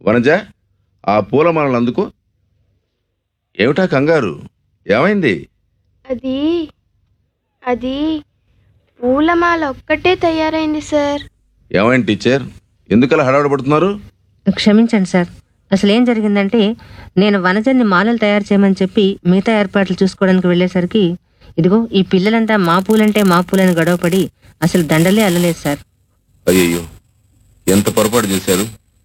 వనజ ఆ పూలమాలలు అందుకు ఏమిటా కంగారు ఏమైంది అది అది పూలమాల ఒక్కటే తయారైంది సార్ ఏమైంది టీచర్ ఎందుకలా హడావడబడుతున్నారు క్షమించండి సార్ అసలు ఏం జరిగిందంటే నేను వనజన్ని మాలలు తయారు చేయమని చెప్పి మిగతా ఏర్పాట్లు చూసుకోవడానికి వెళ్ళేసరికి ఇదిగో ఈ పిల్లలంతా మా పూలంటే మా పూలని గొడవపడి అసలు దండలే అల్లలేదు సార్ అయ్యయ్యో ఎంత పొరపాటు చేశారు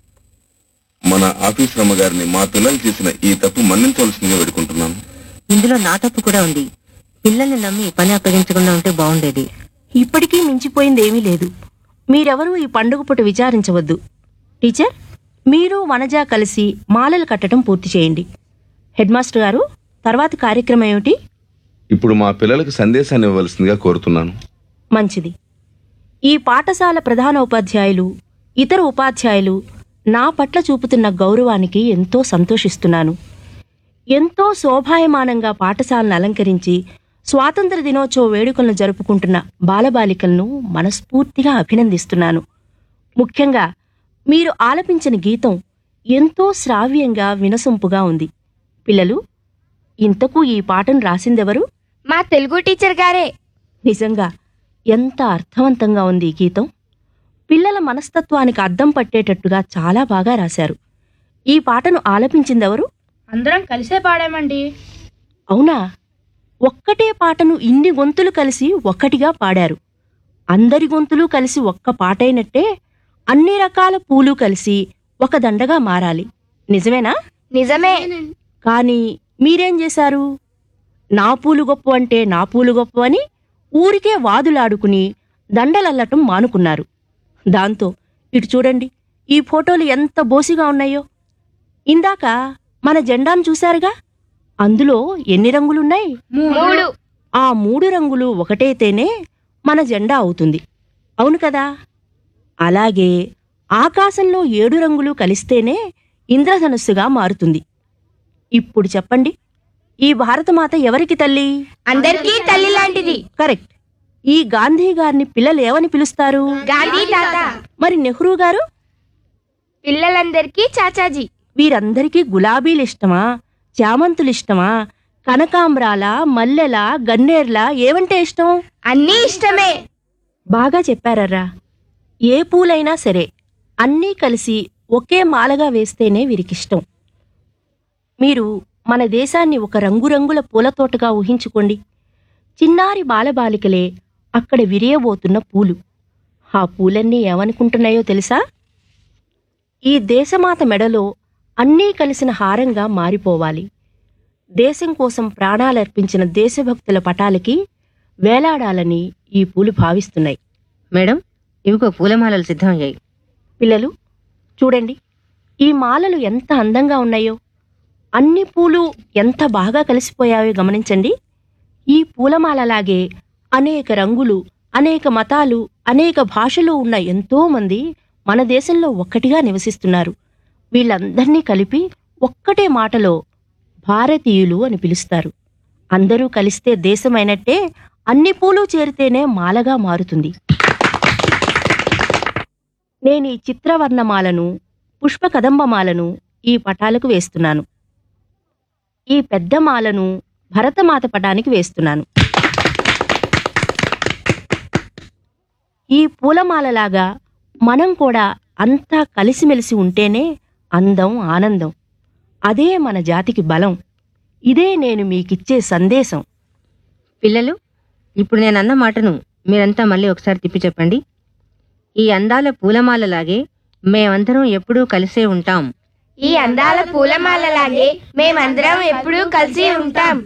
మన ఆఫీస్ రమ్మ గారిని మా పిల్లలు చేసిన ఈ తప్పు మన్నించవలసిందిగా వేడుకుంటున్నాను ఇందులో నా తప్పు కూడా ఉంది పిల్లల్ని నమ్మి పని అప్పగించకుండా ఉంటే బాగుండేది ఇప్పటికీ మించిపోయింది ఏమీ లేదు మీరెవరూ ఈ పండుగ పూట విచారించవద్దు టీచర్ మీరు వనజ కలిసి మాలలు కట్టడం పూర్తి చేయండి హెడ్ మాస్టర్ గారు తర్వాత కార్యక్రమం ఏమిటి ఇప్పుడు మా పిల్లలకు సందేశాన్ని ఇవ్వవలసిందిగా కోరుతున్నాను మంచిది ఈ పాఠశాల ప్రధాన ఉపాధ్యాయులు ఇతర ఉపాధ్యాయులు నా పట్ల చూపుతున్న గౌరవానికి ఎంతో సంతోషిస్తున్నాను ఎంతో శోభాయమానంగా పాఠశాలను అలంకరించి స్వాతంత్ర దినోత్సవ వేడుకలను జరుపుకుంటున్న బాలబాలికలను మనస్ఫూర్తిగా అభినందిస్తున్నాను ముఖ్యంగా మీరు ఆలపించిన గీతం ఎంతో శ్రావ్యంగా వినసొంపుగా ఉంది పిల్లలు ఇంతకు ఈ పాటను రాసిందెవరు మా తెలుగు టీచర్ గారే నిజంగా ఎంత అర్థవంతంగా ఉంది ఈ గీతం పిల్లల మనస్తత్వానికి అద్దం పట్టేటట్టుగా చాలా బాగా రాశారు ఈ పాటను ఆలపించిందెవరు అందరం కలిసే పాడామండి అవునా ఒక్కటే పాటను ఇన్ని గొంతులు కలిసి ఒక్కటిగా పాడారు అందరి గొంతులు కలిసి ఒక్క పాటైనట్టే అన్ని రకాల పూలు కలిసి ఒక దండగా మారాలి నిజమేనా నిజమే కానీ మీరేం చేశారు నా పూలు గొప్ప అంటే నా పూలు గొప్ప అని ఊరికే వాదులాడుకుని దండలల్లటం మానుకున్నారు దాంతో ఇటు చూడండి ఈ ఫోటోలు ఎంత బోసిగా ఉన్నాయో ఇందాక మన జెండాను చూశారుగా అందులో ఎన్ని రంగులున్నాయి మూడు ఆ మూడు రంగులు ఒకటైతేనే మన జెండా అవుతుంది అవును కదా అలాగే ఆకాశంలో ఏడు రంగులు కలిస్తేనే ఇంద్రధనుస్సుగా మారుతుంది ఇప్పుడు చెప్పండి ఈ భారతమాత ఎవరికి తల్లి అందరికీ తల్లి లాంటిది కరెక్ట్ ఈ గాంధీ గారిని పిల్లలు ఏమని పిలుస్తారు గాంధీ తాత మరి నెహ్రూ గారు పిల్లలందరికీ చాచాజీ వీరందరికీ గులాబీలు ఇష్టమా చామంతులు ఇష్టమా కనకాంబరాల మల్లెల గన్నేర్ల ఏవంటే ఇష్టం అన్నీ ఇష్టమే బాగా చెప్పారర్రా ఏ పూలైనా సరే అన్నీ కలిసి ఒకే మాలగా వేస్తేనే వీరికిష్టం మీరు మన దేశాన్ని ఒక రంగురంగుల పూలతోటగా ఊహించుకోండి చిన్నారి బాలబాలికలే అక్కడ విరియబోతున్న పూలు ఆ పూలన్నీ ఏమనుకుంటున్నాయో తెలుసా ఈ దేశమాత మెడలో అన్నీ కలిసిన హారంగా మారిపోవాలి దేశం కోసం ప్రాణాలర్పించిన దేశభక్తుల పటాలకి వేలాడాలని ఈ పూలు భావిస్తున్నాయి మేడం ఇవిగో పూలమాలలు సిద్ధమయ్యాయి పిల్లలు చూడండి ఈ మాలలు ఎంత అందంగా ఉన్నాయో అన్ని పూలు ఎంత బాగా కలిసిపోయాయో గమనించండి ఈ పూలమాలలాగే అనేక రంగులు అనేక మతాలు అనేక భాషలు ఉన్న ఎంతో మంది మన దేశంలో ఒక్కటిగా నివసిస్తున్నారు వీళ్ళందర్నీ కలిపి ఒక్కటే మాటలో భారతీయులు అని పిలుస్తారు అందరూ కలిస్తే దేశమైనట్టే అన్ని పూలు చేరితేనే మాలగా మారుతుంది నేను ఈ చిత్రవర్ణమాలను పుష్ప కదంబమాలను ఈ పటాలకు వేస్తున్నాను ఈ పెద్ద మాలను భరతమాత పటానికి వేస్తున్నాను ఈ పూలమాలలాగా మనం కూడా అంతా కలిసిమెలిసి ఉంటేనే అందం ఆనందం అదే మన జాతికి బలం ఇదే నేను మీకిచ్చే సందేశం పిల్లలు ఇప్పుడు నేను అన్న మాటను మీరంతా మళ్ళీ ఒకసారి తిప్పి చెప్పండి ఈ అందాల పూలమాలలాగే మేమందరం ఎప్పుడూ కలిసే ఉంటాం ఈ అందాల పూలమాలలాగే మేమందరం ఎప్పుడూ కలిసి ఉంటాం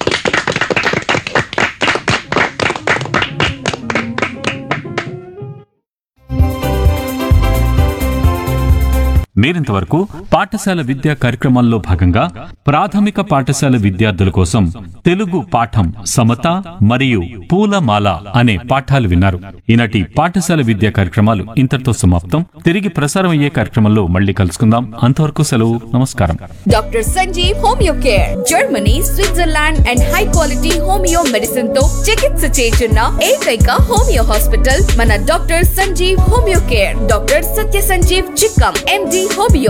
మీరింతవరకు పాఠశాల విద్యా కార్యక్రమాల్లో భాగంగా ప్రాథమిక పాఠశాల విద్యార్థుల కోసం తెలుగు పాఠం సమత మరియు పూలమాల అనే పాఠాలు విన్నారు ఈనాటి పాఠశాల విద్యా కార్యక్రమాలు ఇంతటితో సమాప్తం తిరిగి ప్రసారం అయ్యే కార్యక్రమంలో మళ్ళీ కలుసుకుందాం అంతవరకు సెలవు నమస్కారం doctor Sanjeev homeo care Germany Switzerland and high quality homeo medicine తో చికిత్స చేస్తున్న ఏకైక హోమియో హాస్పిటల్ మన doctor Sanjeev homeo care doctor Satya Sanjeev Chikkam MD homeo